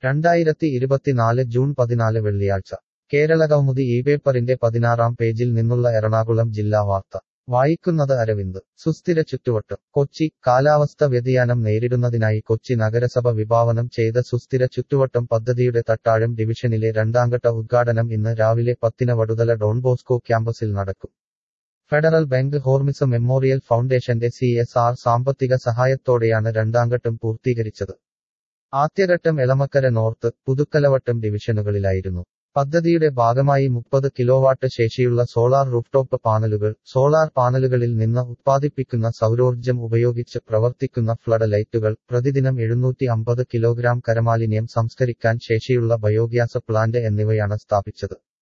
രണ്ടായിരത്തി ഇരുപത്തിനാല് ജൂൺ പതിനാല് വെള്ളിയാഴ്ച കേരളകൗമുദി ഈ പേപ്പറിന്റെ പതിനാറാം പേജിൽ നിന്നുള്ള എറണാകുളം ജില്ലാ വാർത്ത വായിക്കുന്നത് അരവിന്ദ് സുസ്ഥിര ചുറ്റുവട്ടം കൊച്ചി കാലാവസ്ഥ വ്യതിയാനം നേരിടുന്നതിനായി കൊച്ചി നഗരസഭ വിഭാവനം ചെയ്ത സുസ്ഥിര ചുറ്റുവട്ടം പദ്ധതിയുടെ തട്ടാഴം ഡിവിഷനിലെ രണ്ടാംഘട്ട ഉദ്ഘാടനം ഇന്ന് രാവിലെ പത്തിന് വടുതല ഡോൺബോസ്കോ ക്യാമ്പസിൽ നടക്കും ഫെഡറൽ ബാങ്ക് ഹോർമിസ് മെമ്മോറിയൽ ഫൗണ്ടേഷന്റെ സി എസ് ആർ സാമ്പത്തിക സഹായത്തോടെയാണ് രണ്ടാംഘട്ടം പൂർത്തീകരിച്ചത് ആദ്യഘട്ടം എളമക്കര നോർത്ത് പുതുക്കലവട്ടം ഡിവിഷനുകളിലായിരുന്നു പദ്ധതിയുടെ ഭാഗമായി മുപ്പത് കിലോവാട്ട് ശേഷിയുള്ള സോളാർ റൂഫ്ടോപ്പ് പാനലുകൾ സോളാർ പാനലുകളിൽ നിന്ന് ഉത്പാദിപ്പിക്കുന്ന സൗരോർജ്ജം ഉപയോഗിച്ച് പ്രവർത്തിക്കുന്ന ഫ്ലഡ് ലൈറ്റുകൾ പ്രതിദിനം എഴുന്നൂറ്റി അമ്പത് കിലോഗ്രാം കരമാലിന്യം സംസ്കരിക്കാൻ ശേഷിയുള്ള ബയോഗ്യാസ് പ്ലാന്റ് എന്നിവയാണ് സ്ഥാപിച്ചത്